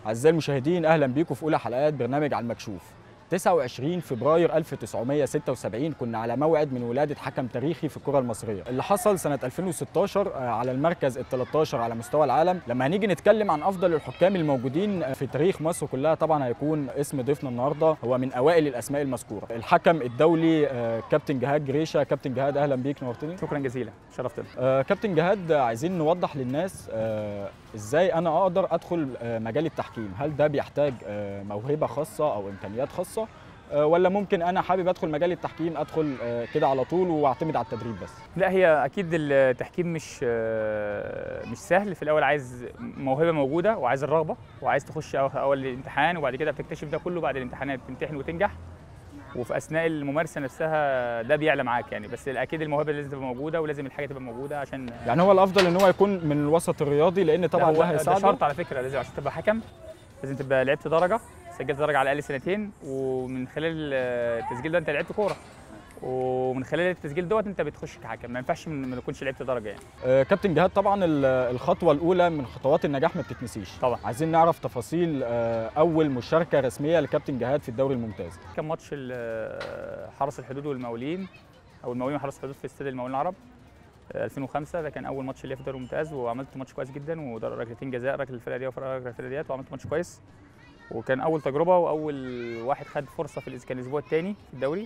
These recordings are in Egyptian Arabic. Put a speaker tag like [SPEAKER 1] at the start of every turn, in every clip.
[SPEAKER 1] أعزائي المشاهدين أهلا بيكم في أولى حلقات برنامج على المكشوف 29 فبراير 1976 كنا على موعد من ولادة حكم تاريخي في الكرة المصرية اللي حصل سنة 2016 على المركز ال 13 على مستوى العالم لما هنيجي نتكلم عن أفضل الحكام الموجودين في تاريخ مصر كلها طبعا هيكون اسم ضيفنا النهاردة هو من أوائل الأسماء المذكورة الحكم الدولي كابتن جهاد جريشة كابتن جهاد أهلا بيك نورتني
[SPEAKER 2] شكرا جزيلا شرفتنا
[SPEAKER 1] آه كابتن جهاد عايزين نوضح للناس آه ازاي انا اقدر ادخل آه مجال التحكيم هل ده بيحتاج آه موهبه خاصه او امكانيات خاصه آه ولا ممكن انا حابب ادخل مجال التحكيم ادخل آه كده على طول واعتمد على التدريب بس
[SPEAKER 2] لا هي اكيد التحكيم مش آه مش سهل في الاول عايز موهبه موجوده وعايز الرغبه وعايز تخش اول الامتحان وبعد كده بتكتشف ده كله بعد الامتحانات تمتحن وتنجح وفي اثناء الممارسه نفسها ده بيعلى معاك يعني بس اكيد الموهبه لازم تبقى موجوده ولازم الحاجه تبقى موجوده عشان
[SPEAKER 1] يعني هو الافضل ان هو يكون من الوسط الرياضي لان طبعا ده هيساعده
[SPEAKER 2] ده شرط على فكره لازم عشان تبقى حكم لازم تبقى لعبت درجه سجلت درجه على الاقل سنتين ومن خلال التسجيل ده انت لعبت كوره ومن خلال التسجيل دوت انت بتخش كحكم ما ينفعش ما تكونش لعبت درجه يعني
[SPEAKER 1] آه كابتن جهاد طبعا الخطوه الاولى من خطوات النجاح ما بتتنسيش
[SPEAKER 2] طبعا
[SPEAKER 1] عايزين نعرف تفاصيل آه اول مشاركه رسميه لكابتن جهاد في الدوري الممتاز
[SPEAKER 2] كان ماتش حرس الحدود والمقاولين او المقاولين وحرس الحدود في استاد المقاولين العرب 2005 ده كان اول ماتش ليا في الدوري الممتاز وعملت ماتش كويس جدا وركلتين جزاء ركله الفرقه دي وركله الفرقه ديت وعملت ماتش كويس وكان اول تجربه واول واحد خد فرصه في كان الاسبوع الثاني في الدوري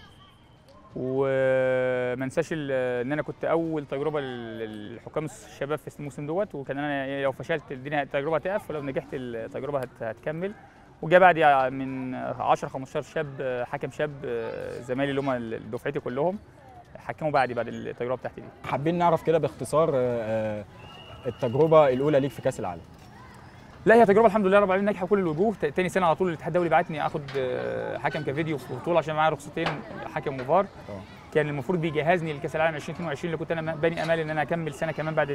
[SPEAKER 2] وما انساش ان انا كنت اول تجربه للحكام الشباب في الموسم دوت وكان انا لو فشلت الدنيا التجربه هتقف ولو نجحت التجربه هتكمل وجا بعدي من 10 15 شاب حكم شاب زمايلي اللي هم دفعتي كلهم حكموا بعدي بعد التجربه بتاعتي دي
[SPEAKER 1] حابين نعرف كده باختصار التجربه الاولى ليك في كاس العالم
[SPEAKER 2] لا هي تجربه الحمد لله رب العالمين ناجحه كل الوجوه تاني سنه على طول الاتحاد الدولي بعتني اخد حكم كفيديو في بطوله عشان معايا رخصتين حكم مفار كان المفروض بيجهزني لكاس العالم 2022 اللي كنت انا باني امال ان انا اكمل سنه كمان بعد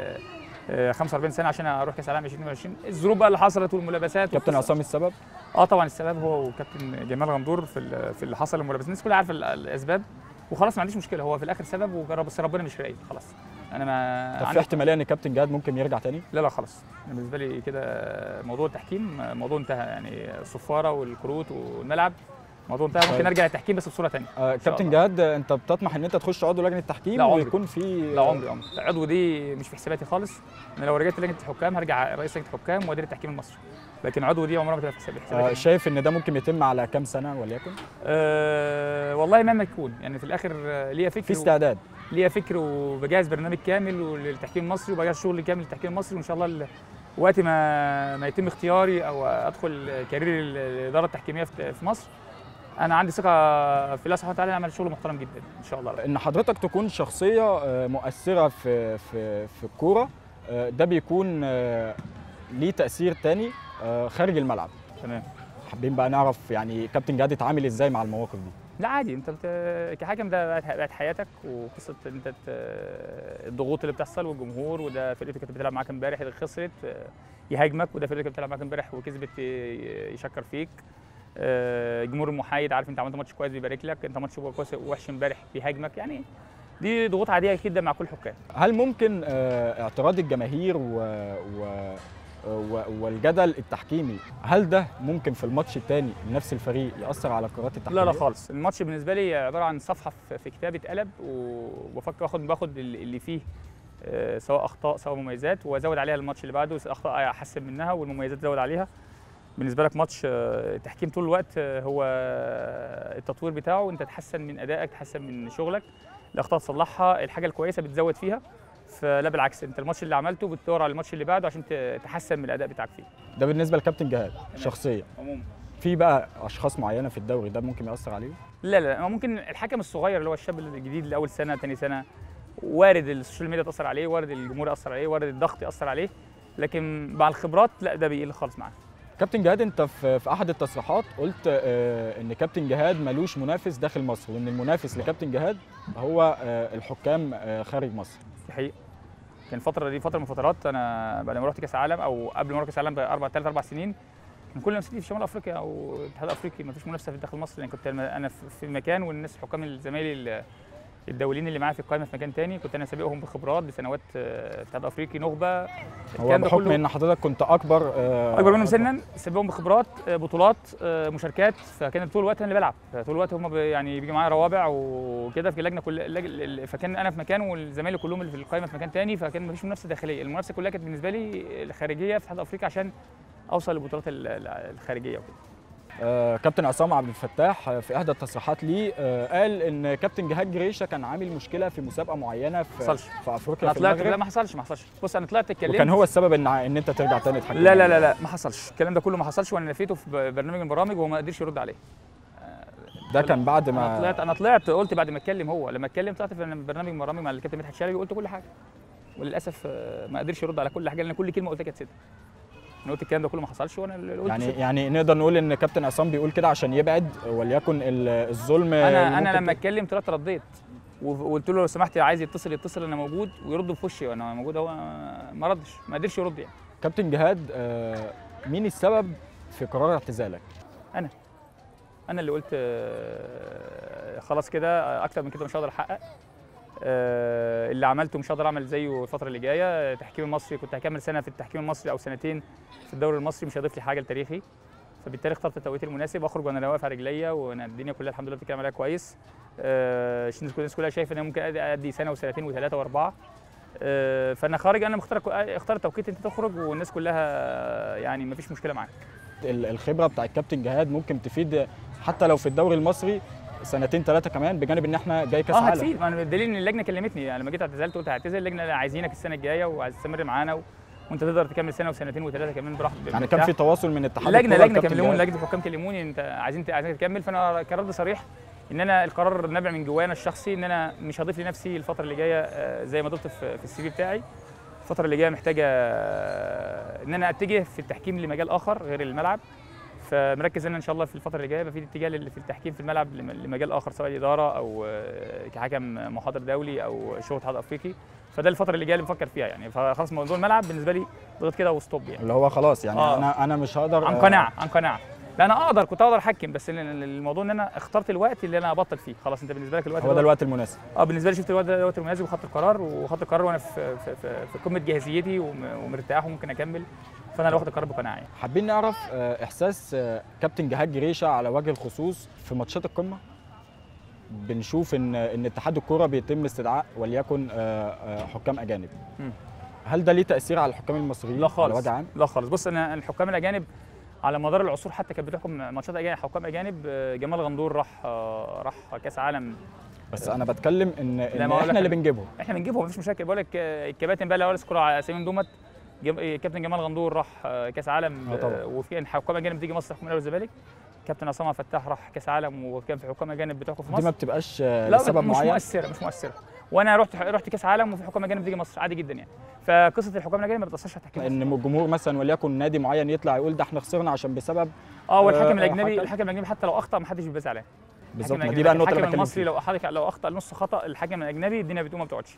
[SPEAKER 2] ال 45 سنه عشان اروح كاس العالم 2022 الظروف بقى اللي حصلت والملابسات
[SPEAKER 1] كابتن عصام السبب
[SPEAKER 2] اه طبعا السبب هو وكابتن جمال غندور في في اللي حصل الملابسات الناس كلها عارفه الاسباب وخلاص ما عنديش مشكله هو في الاخر سبب وجرب بس ربنا مش رايد خلاص انا ما
[SPEAKER 1] طب في احتماليه ان كابتن جهاد ممكن يرجع تاني؟
[SPEAKER 2] لا لا خلاص بالنسبه لي كده موضوع التحكيم موضوع انتهى يعني الصفاره والكروت والملعب موضوع انتهى ممكن ارجع للتحكيم بس بصوره ثانيه
[SPEAKER 1] آه كابتن جهاد انت بتطمح ان انت تخش عضو لجنه التحكيم ويكون في
[SPEAKER 2] لا عمري عمري العضو دي مش في حساباتي خالص انا لو رجعت لجنه الحكام هرجع رئيس لجنه الحكام وادير التحكيم المصري لكن عضو دي عمرها ما تبقى في حساباتي
[SPEAKER 1] آه شايف ان ده ممكن يتم على كام سنه وليكن؟
[SPEAKER 2] آه والله مهما يكون يعني في الاخر ليا فكر
[SPEAKER 1] في استعداد
[SPEAKER 2] ليا فكر وبجهز برنامج كامل للتحكيم المصري وبجهز شغل كامل للتحكيم المصري وان شاء الله وقت ما ما يتم اختياري او ادخل كارير الاداره التحكيميه في مصر انا عندي ثقه في الله سبحانه وتعالى اعمل شغل محترم جدا ان شاء الله
[SPEAKER 1] ان حضرتك تكون شخصيه مؤثره في في في الكوره ده بيكون ليه تاثير تاني خارج الملعب
[SPEAKER 2] تمام
[SPEAKER 1] حابين بقى نعرف يعني كابتن جهاد اتعامل ازاي مع المواقف دي
[SPEAKER 2] لا عادي انت بت... كحكم ده بقت حياتك وقصه انت الضغوط اللي بتحصل والجمهور وده فرقتك كانت بتلعب معاك امبارح اللي خسرت يهاجمك وده فرقتك بتلعب معاك امبارح وكسبت يشكر فيك الجمهور المحايد عارف انت عملت ماتش كويس بيبارك لك انت ماتش كويس وحش امبارح بيهاجمك يعني دي ضغوط عاديه جدا مع كل الحكام
[SPEAKER 1] هل ممكن اعتراض الجماهير و... و... والجدل التحكيمي هل ده ممكن في الماتش الثاني لنفس الفريق ياثر على القرارات التحكيميه؟
[SPEAKER 2] لا لا خالص الماتش بالنسبه لي عباره عن صفحه في كتاب اتقلب وبفكر اخد باخد اللي فيه سواء اخطاء سواء مميزات وازود عليها الماتش اللي بعده اخطاء احسن منها والمميزات ازود عليها بالنسبه لك ماتش التحكيم طول الوقت هو التطوير بتاعه انت تحسن من ادائك تحسن من شغلك الاخطاء تصلحها الحاجه الكويسه بتزود فيها فلا بالعكس انت الماتش اللي عملته بتدور على الماتش اللي بعده عشان تحسن من الاداء بتاعك فيه
[SPEAKER 1] ده بالنسبه لكابتن جهاد شخصيا
[SPEAKER 2] عموما
[SPEAKER 1] في بقى اشخاص معينه في الدوري ده ممكن ياثر عليه
[SPEAKER 2] لا لا ممكن الحكم الصغير اللي هو الشاب الجديد اللي اول سنه ثاني سنه وارد السوشيال ميديا تاثر عليه وارد الجمهور ياثر عليه وارد الضغط ياثر عليه لكن مع الخبرات لا ده بيقل خالص معاه
[SPEAKER 1] كابتن جهاد انت في في احد التصريحات قلت آه ان كابتن جهاد ملوش منافس داخل مصر وان المنافس لكابتن جهاد هو آه الحكام آه خارج مصر
[SPEAKER 2] دي حقيقه كان الفتره دي فتره من الفترات انا بعد ما رحت كاس العالم او قبل ما اروح كاس العالم باربع ثلاث اربع سنين كان كل نفسيتي في شمال افريقيا او الاتحاد الافريقي ما فيش منافسه في داخل مصر يعني كنت انا في مكان والناس حكام زمايلي الدوليين اللي معايا في القائمه في مكان تاني كنت انا سابقهم بخبرات بسنوات آه، اتحاد افريقي نخبه
[SPEAKER 1] هو
[SPEAKER 2] الكلام ده
[SPEAKER 1] بحكم
[SPEAKER 2] كله
[SPEAKER 1] ان حضرتك كنت اكبر آه،
[SPEAKER 2] اكبر منهم سنا سابقهم بخبرات آه، بطولات آه، مشاركات فكان طول الوقت انا اللي بلعب طول الوقت هم يعني بيجي معايا روابع وكده في اللجنه كل اللج- فكان انا في مكان والزمايل كلهم اللي في القائمه في مكان تاني فكان مفيش منافسه داخليه المنافسه كلها كانت بالنسبه لي الخارجيه في اتحاد افريقيا عشان اوصل للبطولات ال- ال- الخارجيه وكده
[SPEAKER 1] آه، كابتن عصام عبد الفتاح آه، في احدى التصريحات ليه آه، قال ان كابتن جهاد جريشه كان عامل مشكله في مسابقه معينه في
[SPEAKER 2] حصلش.
[SPEAKER 1] في افريقيا
[SPEAKER 2] انا
[SPEAKER 1] في
[SPEAKER 2] طلعت لا
[SPEAKER 1] المغرب
[SPEAKER 2] ما حصلش ما حصلش بص انا طلعت اتكلمت
[SPEAKER 1] وكان هو السبب ان ع- ان انت ترجع تاني تحكم
[SPEAKER 2] لا لا لا لا ما حصلش الكلام ده كله ما حصلش وانا لفيته في ب- برنامج من البرامج وهو ما قدرش يرد عليه
[SPEAKER 1] ده كان بعد
[SPEAKER 2] انا
[SPEAKER 1] ما
[SPEAKER 2] طلعت انا طلعت قلت بعد ما اتكلم هو لما اتكلم طلعت في برنامج من البرامج مع الكابتن مدحت شلبي وقلت كل حاجه وللاسف آه، ما قدرش يرد على كل حاجه لان كل كلمه قلتها كانت صدق انا قلت الكلام ده كله ما حصلش وانا اللي قلت
[SPEAKER 1] يعني
[SPEAKER 2] صدق.
[SPEAKER 1] يعني نقدر نقول ان كابتن عصام بيقول كده عشان يبعد وليكن ال- الظلم
[SPEAKER 2] انا
[SPEAKER 1] اللي
[SPEAKER 2] انا
[SPEAKER 1] ممكن
[SPEAKER 2] لما
[SPEAKER 1] ت-
[SPEAKER 2] اتكلم طلعت رديت وقلت له لو سمحت عايز يتصل يتصل انا موجود ويرد في وشي وانا موجود هو ما ردش ما قدرش يرد يعني
[SPEAKER 1] كابتن جهاد آه، مين السبب في قرار اعتزالك؟
[SPEAKER 2] انا اللي قلت آه، خلاص كده آه، اكتر من كده مش هقدر احقق آه، اللي عملته مش هقدر اعمل زيه الفتره اللي جايه التحكيم المصري كنت هكمل سنه في التحكيم المصري او سنتين في الدوري المصري مش هيضيف لي حاجه لتاريخي فبالتالي اخترت التوقيت المناسب اخرج وانا واقف على رجليا وانا الدنيا كلها الحمد لله بتتكلم عليها كويس آه، عشان الناس كلها شايفه ان انا ممكن ادي أدي سنه وسنتين وثلاثه واربعه آه، فانا خارج انا مختار اختار التوقيت انت تخرج والناس كلها يعني ما فيش مشكله معاك
[SPEAKER 1] ال- الخبره بتاع الكابتن جهاد ممكن تفيد حتى لو في الدوري المصري سنتين ثلاثه كمان بجانب ان احنا جاي كاس
[SPEAKER 2] اه
[SPEAKER 1] عالم
[SPEAKER 2] هتفيد ما انا الدليل ان اللجنه كلمتني يعني لما جيت اعتزلت قلت هعتزل اللجنه عايزينك السنه الجايه وعايز تستمر معانا و... وانت تقدر تكمل سنه وسنتين وثلاثه كمان براحتك
[SPEAKER 1] يعني كان في تواصل من اتحاد
[SPEAKER 2] لجنه
[SPEAKER 1] الكرة
[SPEAKER 2] لجنه
[SPEAKER 1] لكابتن
[SPEAKER 2] كلموني
[SPEAKER 1] جهاد.
[SPEAKER 2] لجنه الحكام كلموني انت عايزين عايزين تكمل فانا كرد صريح ان انا القرار نابع من جوايا انا الشخصي ان انا مش هضيف لنفسي الفتره اللي جايه آه، زي ما ضفت في في السي في بتاعي الفتره اللي جايه محتاجه آه، ان انا اتجه في التحكيم لمجال اخر غير الملعب فمركز ان انا ان شاء الله في الفتره اللي جايه يبقى في اتجاه لل- في التحكيم في الملعب لم- لمجال اخر سواء اداره او آه، كحكم محاضر دولي او شغل اتحاد افريقي فده الفتره اللي جايه اللي بفكر فيها يعني فخلاص موضوع الملعب بالنسبه لي ضغط كده وستوب يعني
[SPEAKER 1] اللي هو خلاص يعني
[SPEAKER 2] آه.
[SPEAKER 1] انا انا مش هقدر
[SPEAKER 2] عن
[SPEAKER 1] آه،
[SPEAKER 2] قناعه عن قناعه لا انا اقدر كنت اقدر احكم بس ال- ال- الموضوع ان انا اخترت الوقت اللي انا ابطل فيه خلاص انت بالنسبه لك الوقت
[SPEAKER 1] هو ده
[SPEAKER 2] ده
[SPEAKER 1] الوقت المناسب
[SPEAKER 2] اه بالنسبه لي شفت الوقت ده الوقت المناسب وخدت القرار وخدت القرار وانا في في, في, في قمه جاهزيتي وم- ومرتاح وممكن اكمل فانا اللي واخد القرار بقناعه يعني
[SPEAKER 1] حابين نعرف آه، احساس آه، كابتن جهاد جريشه على وجه الخصوص في ماتشات القمه بنشوف ان ان اتحاد الكوره بيتم استدعاء وليكن آه، آه، حكام اجانب
[SPEAKER 2] مم.
[SPEAKER 1] هل ده ليه تاثير على الحكام المصريين
[SPEAKER 2] لا خالص
[SPEAKER 1] على وجه عام
[SPEAKER 2] لا خالص بص انا الحكام الاجانب على مدار العصور حتى كانت بتحكم ماتشات اجانب حكام اجانب آه، جمال غندور راح آه، راح كاس عالم
[SPEAKER 1] بس انا بتكلم ان, إن
[SPEAKER 2] ما هقول لك
[SPEAKER 1] احنا اللي
[SPEAKER 2] أنا.
[SPEAKER 1] بنجيبهم
[SPEAKER 2] احنا بنجيبهم مفيش مشاكل بقول لك آه، الكباتن بقى اللي هو اذكر على اساميهم دومت جم- آه، كابتن جمال غندور راح آه، كاس عالم
[SPEAKER 1] آه طبعاً.
[SPEAKER 2] آه، وفي حكام اجانب بتيجي مصر تحكم الاهلي والزمالك كابتن عصام عبد الفتاح راح كاس عالم وكان في حكام اجانب بتحكم في
[SPEAKER 1] دي ما
[SPEAKER 2] مصر
[SPEAKER 1] بتبقاش آه،
[SPEAKER 2] لا
[SPEAKER 1] لسبب
[SPEAKER 2] مش
[SPEAKER 1] معين
[SPEAKER 2] مؤثره مش مؤثره وانا رحت رحت كاس عالم وفي حكام اجانب بتيجي مصر عادي جدا يعني فقصه الحكام الاجانب ما بتاثرش على التحكيم
[SPEAKER 1] ان الجمهور مثلا وليكن نادي معين يطلع يقول ده احنا خسرنا عشان بسبب
[SPEAKER 2] اه والحكم
[SPEAKER 1] آه،
[SPEAKER 2] الاجنبي
[SPEAKER 1] حكم.
[SPEAKER 2] الحكم الاجنبي حتى لو اخطا ما حدش بيبقى زعلان
[SPEAKER 1] بالظبط
[SPEAKER 2] الحكم
[SPEAKER 1] ما دي بقى
[SPEAKER 2] الأجنبي-
[SPEAKER 1] النقطه اللي
[SPEAKER 2] الحكم
[SPEAKER 1] بتكلم
[SPEAKER 2] المصري
[SPEAKER 1] فيها
[SPEAKER 2] لو حضرتك لو اخطا نص خطا الحكم الاجنبي الدنيا بتقوم ما بتقعدش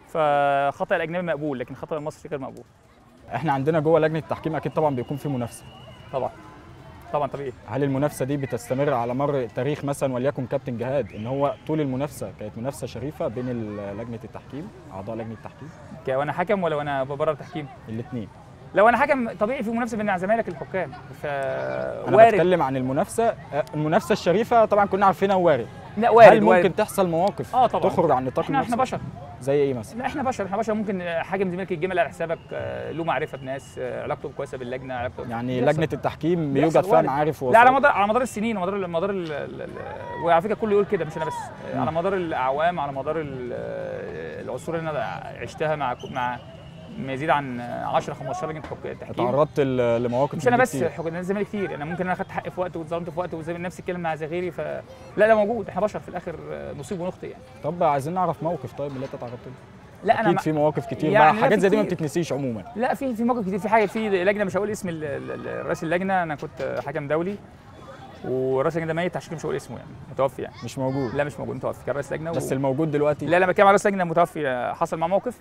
[SPEAKER 2] فخطا الاجنبي مقبول لكن خطا المصري غير مقبول
[SPEAKER 1] احنا عندنا جوه لجنه التحكيم اكيد طبعا بيكون في منافسه
[SPEAKER 2] طبعا طبعا طبيعي
[SPEAKER 1] هل المنافسه دي بتستمر على مر تاريخ مثلا وليكن كابتن جهاد ان هو طول المنافسه كانت منافسه شريفه بين ال- لجنه التحكيم اعضاء لجنه التحكيم
[SPEAKER 2] ك- وانا حكم ولا وانا بره التحكيم
[SPEAKER 1] الاثنين
[SPEAKER 2] لو انا حكم طبيعي في منافسه بين زمايلك الحكام ف
[SPEAKER 1] انا
[SPEAKER 2] وارد
[SPEAKER 1] بتكلم عن المنافسه آه، المنافسه الشريفه طبعا كنا عارفينها وارد
[SPEAKER 2] لا وارد
[SPEAKER 1] هل ممكن
[SPEAKER 2] وارد.
[SPEAKER 1] تحصل مواقف
[SPEAKER 2] اه طبعا
[SPEAKER 1] تخرج عن نطاق
[SPEAKER 2] احنا احنا
[SPEAKER 1] المنافسة؟
[SPEAKER 2] بشر
[SPEAKER 1] زي ايه مثلا
[SPEAKER 2] لا احنا بشر احنا بشر ممكن حاكم زميلك يتجمل على حسابك آه، له معرفه بناس آه، علاقته كويسه باللجنه علاقته
[SPEAKER 1] يعني
[SPEAKER 2] بيحصل.
[SPEAKER 1] لجنه التحكيم
[SPEAKER 2] بيحصل
[SPEAKER 1] يوجد فيها
[SPEAKER 2] وارد.
[SPEAKER 1] معارف
[SPEAKER 2] لا على
[SPEAKER 1] ووسائط.
[SPEAKER 2] مدار على مدار السنين ومدار مدار ال... ال... ال... وعلى فكره كله يقول كده مش انا بس
[SPEAKER 1] مم.
[SPEAKER 2] على مدار الاعوام على مدار ال- العصور اللي انا عشتها مع مع ما يزيد عن 10 15 لجنه حك- تحكيم
[SPEAKER 1] اتعرضت ل- لمواقف
[SPEAKER 2] مش انا
[SPEAKER 1] من دي
[SPEAKER 2] بس
[SPEAKER 1] كتير.
[SPEAKER 2] حكام نادي الزمالك كتير انا ممكن انا اخدت حقي في وقت واتظلمت في وقت وزي نفس الكلام مع زغيري ف لا لا موجود احنا بشر في الاخر آه، نصيب ونخطئ يعني
[SPEAKER 1] طب عايزين نعرف موقف طيب اللي انت اتعرضت له
[SPEAKER 2] لا انا
[SPEAKER 1] اكيد
[SPEAKER 2] ما-
[SPEAKER 1] في مواقف كتير
[SPEAKER 2] يعني
[SPEAKER 1] بقى
[SPEAKER 2] لا
[SPEAKER 1] حاجات
[SPEAKER 2] في
[SPEAKER 1] زي دي ما
[SPEAKER 2] كتير.
[SPEAKER 1] بتتنسيش عموما
[SPEAKER 2] لا في في موقف كتير في حاجه في لجنه مش هقول اسم ال- ال- ال- رئيس اللجنه انا كنت حكم دولي ورئيس اللجنه ده ميت عشان كده مش هقول اسمه يعني متوفي يعني
[SPEAKER 1] مش موجود
[SPEAKER 2] لا مش موجود متوفي كان رئيس لجنه
[SPEAKER 1] بس
[SPEAKER 2] و...
[SPEAKER 1] الموجود دلوقتي
[SPEAKER 2] لا لا بتكلم على رئيس لجنه متوفي آه، حصل معاه موقف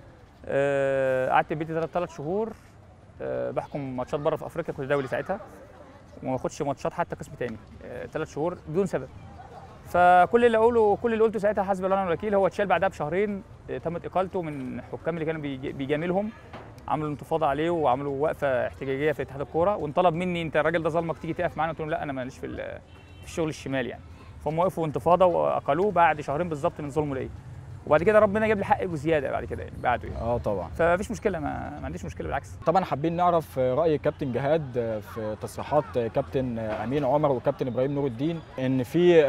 [SPEAKER 2] آه، قعدت في بيتي ثلاث ثلاث شهور آه، بحكم ماتشات بره في افريقيا كنت دولي ساعتها وما باخدش ماتشات حتى قسم تاني ثلاث شهور بدون سبب فكل اللي اقوله كل اللي قلته ساعتها حسبي الله ونعم الوكيل هو اتشال بعدها بشهرين آه، تمت اقالته من الحكام اللي كانوا بيج- بيجاملهم عملوا انتفاضه عليه وعملوا وقفه احتجاجيه في اتحاد الكوره وانطلب مني انت الراجل ده ظلمك تيجي تقف معانا قلت لهم لا انا ماليش في ال- في الشغل الشمال يعني فهم وقفوا انتفاضه واقلوه بعد شهرين بالظبط من ظلمه ليا وبعد كده ربنا جاب لي حقي وزياده بعد كده يعني بعده يعني
[SPEAKER 1] اه طبعا
[SPEAKER 2] فمفيش مشكله ما, ما عنديش مشكله بالعكس
[SPEAKER 1] طبعا حابين نعرف راي كابتن جهاد في تصريحات كابتن امين عمر وكابتن ابراهيم نور الدين ان في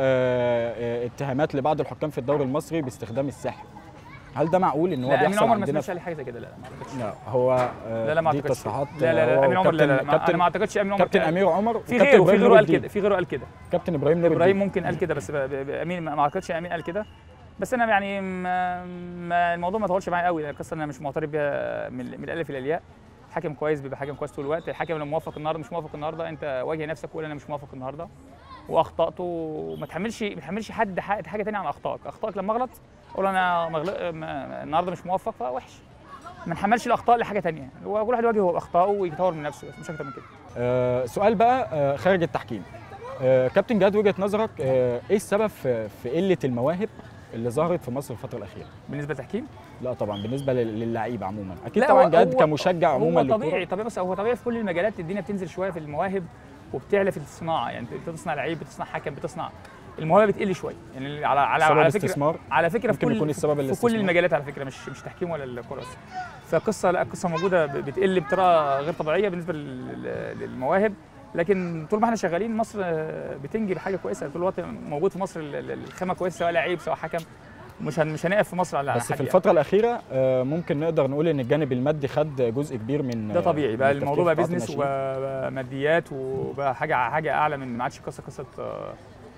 [SPEAKER 1] آه، اتهامات لبعض الحكام في الدوري المصري باستخدام السحر هل ده معقول ان هو
[SPEAKER 2] لا امين
[SPEAKER 1] بيحصل
[SPEAKER 2] عمر ما
[SPEAKER 1] عندنا
[SPEAKER 2] سمعتش عليه حاجه زي كده لا ما اعتقدش
[SPEAKER 1] لا هو آه،
[SPEAKER 2] لا لا ما
[SPEAKER 1] دي
[SPEAKER 2] اعتقدش
[SPEAKER 1] تصريحات
[SPEAKER 2] لا لا لا
[SPEAKER 1] هو
[SPEAKER 2] امين عمر لا لا,
[SPEAKER 1] وكابتن-
[SPEAKER 2] لا ما
[SPEAKER 1] كابتن
[SPEAKER 2] انا ما اعتقدش امين عمر
[SPEAKER 1] كابتن
[SPEAKER 2] كان-
[SPEAKER 1] امير عمر
[SPEAKER 2] في
[SPEAKER 1] وكابتن
[SPEAKER 2] غيره في
[SPEAKER 1] إبراهيم
[SPEAKER 2] غيره
[SPEAKER 1] نور
[SPEAKER 2] قال
[SPEAKER 1] الدين.
[SPEAKER 2] كده في غيره قال كده
[SPEAKER 1] كابتن ابراهيم نور
[SPEAKER 2] ابراهيم
[SPEAKER 1] الدين
[SPEAKER 2] ممكن قال كده بس ب- ب- امين ما ما اعتقدش امين قال كده بس انا يعني ما ما الموضوع ما طولش معايا قوي القصه انا مش معترف بيها من, من الالف الى الياء الحكم كويس بيبقى حكم كويس طول الوقت الحكم لو موافق النهارده مش موافق النهارده انت واجه نفسك وقول انا مش موافق النهارده واخطات وما تحملش ما تحملش حد حق- حاجه ثانيه عن اخطائك اخطائك لما اغلط اقول انا مغل... ما... النهارده مش موفق فوحش ما نحملش الاخطاء لحاجه ثانيه هو كل واحد يواجه اخطائه ويطور من نفسه بس مش اكتر من كده
[SPEAKER 1] آه، سؤال بقى آه، خارج التحكيم آه، كابتن جهاد وجهه نظرك آه، ايه السبب في في قله المواهب اللي ظهرت في مصر الفتره الاخيره
[SPEAKER 2] بالنسبه للتحكيم
[SPEAKER 1] لا طبعا بالنسبه لل- للعيبه عموما اكيد
[SPEAKER 2] لا،
[SPEAKER 1] طبعا
[SPEAKER 2] هو-
[SPEAKER 1] جهاد
[SPEAKER 2] هو-
[SPEAKER 1] كمشجع عموما
[SPEAKER 2] هو
[SPEAKER 1] للكرة.
[SPEAKER 2] طبيعي طبيعي بس هو طبيعي في كل المجالات الدنيا بتنزل شويه في المواهب وبتعلى في الصناعه يعني انت بتصنع لعيب بتصنع حكم بتصنع الموهبه بتقل شويه يعني على على
[SPEAKER 1] سبب
[SPEAKER 2] على فكره
[SPEAKER 1] الاستثمار
[SPEAKER 2] على فكره في
[SPEAKER 1] ممكن
[SPEAKER 2] كل
[SPEAKER 1] يكون السبب
[SPEAKER 2] في كل
[SPEAKER 1] الاستثمار.
[SPEAKER 2] المجالات على فكره مش مش تحكيم ولا الكوره بس فقصه لا قصه موجوده ب- بتقل بطريقه غير طبيعيه بالنسبه لل- للمواهب لكن طول ما احنا شغالين مصر آه، بتنجب حاجه كويسه طول الوقت موجود في مصر ال- ال- الخامه كويسه سواء لعيب سواء حكم مش هن مش هنقف في مصر على
[SPEAKER 1] بس
[SPEAKER 2] حد
[SPEAKER 1] في
[SPEAKER 2] يعني.
[SPEAKER 1] الفتره الاخيره آه، ممكن نقدر نقول ان الجانب المادي خد جزء كبير من
[SPEAKER 2] ده طبيعي بقى
[SPEAKER 1] من
[SPEAKER 2] الموضوع بقى
[SPEAKER 1] التفكير في
[SPEAKER 2] بيزنس
[SPEAKER 1] قطاع الناشئين.
[SPEAKER 2] وبقى ماديات وبقى حاجه حاجه اعلى من ما عادش قصه قصه آه،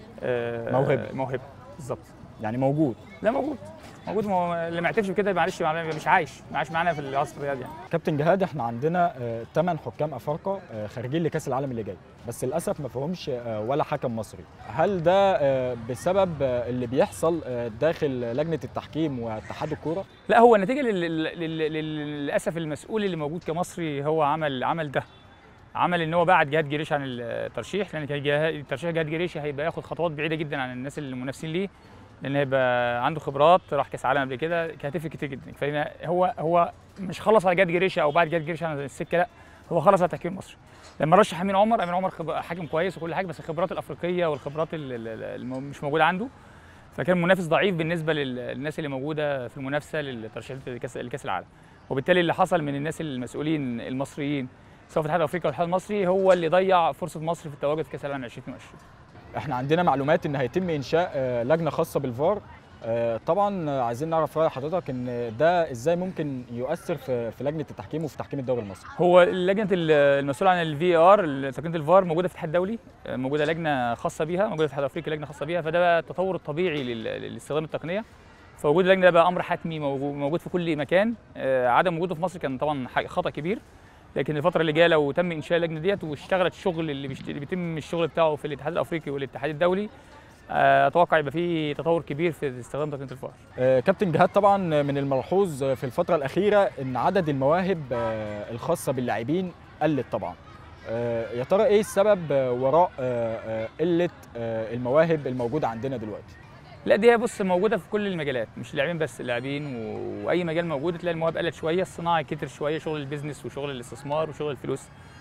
[SPEAKER 2] آه،
[SPEAKER 1] موهبة.
[SPEAKER 2] موهبه بالظبط
[SPEAKER 1] يعني موجود
[SPEAKER 2] لا موجود موجود ما هو اللي ما يعترفش بكده معلش مش عايش ما عايش معانا في العصر الرياضي يعني
[SPEAKER 1] كابتن جهاد احنا عندنا ثمان حكام افارقه آه، خارجين لكاس العالم اللي جاي بس للاسف ما فيهمش آه، ولا حكم مصري هل ده آه، بسبب آه، اللي بيحصل آه، داخل لجنه التحكيم واتحاد الكوره
[SPEAKER 2] لا هو نتيجه لل- لل- لل- لل- للاسف المسؤول اللي موجود كمصري هو عمل عمل ده عمل ان هو بعد جهاد جريش عن الترشيح لان كان جهاد- ترشيح جهاد جريش هيبقى ياخد خطوات بعيده جدا عن الناس اللي المنافسين ليه لان هيبقى عنده خبرات راح كاس عالم قبل كده كانت هتفرق كتير جدا فهو هو مش خلص على جهاد جريش او بعد جهاد جريش عن السكه لا هو خلص على التحكيم المصري لما رشح امين عمر امين عمر خب- حاكم كويس وكل حاجه بس الخبرات الافريقيه والخبرات ال- ال- ال- الم- مش موجوده عنده فكان منافس ضعيف بالنسبه لل- للناس اللي موجوده في المنافسه للترشيحات لكاس لكاس العالم وبالتالي اللي حصل من الناس المسؤولين المصريين سواء في الاتحاد الافريقي والاتحاد المصري هو اللي ضيع فرصه مصر في التواجد في كاس العالم 2022
[SPEAKER 1] احنا عندنا معلومات ان هيتم انشاء آه، لجنه خاصه بالفار آه، طبعا آه، عايزين نعرف راي حضرتك ان ده ازاي ممكن يؤثر في في لجنه التحكيم وفي تحكيم الدوري المصري
[SPEAKER 2] هو لجنه ال- المسؤوله عن الفي ار تقنيه الفار موجوده في الاتحاد الدولي موجوده لجنه خاصه بيها موجوده في الاتحاد الافريقي لجنه خاصه بيها فده بقى التطور الطبيعي لل- لاستخدام التقنيه فوجود اللجنه ده بقى امر حتمي موجو- موجود في كل مكان آه، عدم وجوده في مصر كان طبعا حاجة- خطا كبير لكن الفتره اللي جايه لو تم انشاء اللجنه ديت واشتغلت الشغل اللي, بيشت... اللي بيتم الشغل بتاعه في الاتحاد الافريقي والاتحاد الدولي آه، اتوقع يبقى في تطور كبير في استخدام تقنيه الفار
[SPEAKER 1] آه، كابتن جهاد طبعا من الملحوظ في الفتره الاخيره ان عدد المواهب آه، الخاصه باللاعبين قلت طبعا آه، يا ترى ايه السبب آه، وراء آه، آه، قله آه، المواهب الموجوده عندنا دلوقتي
[SPEAKER 2] لا دي بص موجوده في كل المجالات مش اللاعبين بس اللاعبين و- واي مجال موجود تلاقي المواهب قلت شويه الصناعه كتر شويه شغل البيزنس وشغل الاستثمار وشغل الفلوس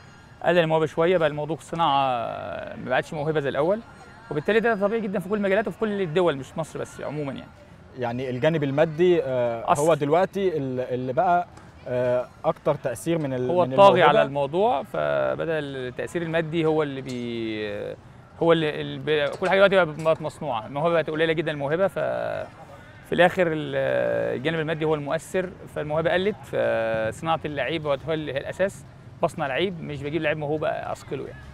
[SPEAKER 2] قل المواهب شويه بقى الموضوع الصناعه ما بقتش موهبه زي الاول وبالتالي ده طبيعي جدا في كل المجالات وفي كل الدول مش مصر بس عموما يعني
[SPEAKER 1] يعني الجانب المادي آه،
[SPEAKER 2] أثر.
[SPEAKER 1] هو دلوقتي ال- اللي بقى آه، اكتر تاثير من ال-
[SPEAKER 2] هو
[SPEAKER 1] من
[SPEAKER 2] الطاغي على
[SPEAKER 1] الموهبة.
[SPEAKER 2] الموضوع فبدا التاثير المادي هو اللي بي هو اللي, اللي بي... كل حاجه دلوقتي بقت مصنوعه الموهبه بقت قليله جدا الموهبه ف في الاخر ال- الجانب المادي هو المؤثر فالموهبه قلت فصناعه اللعيب هو هي الاساس بصنع لعيب مش بجيب لعيب موهوب اثقله يعني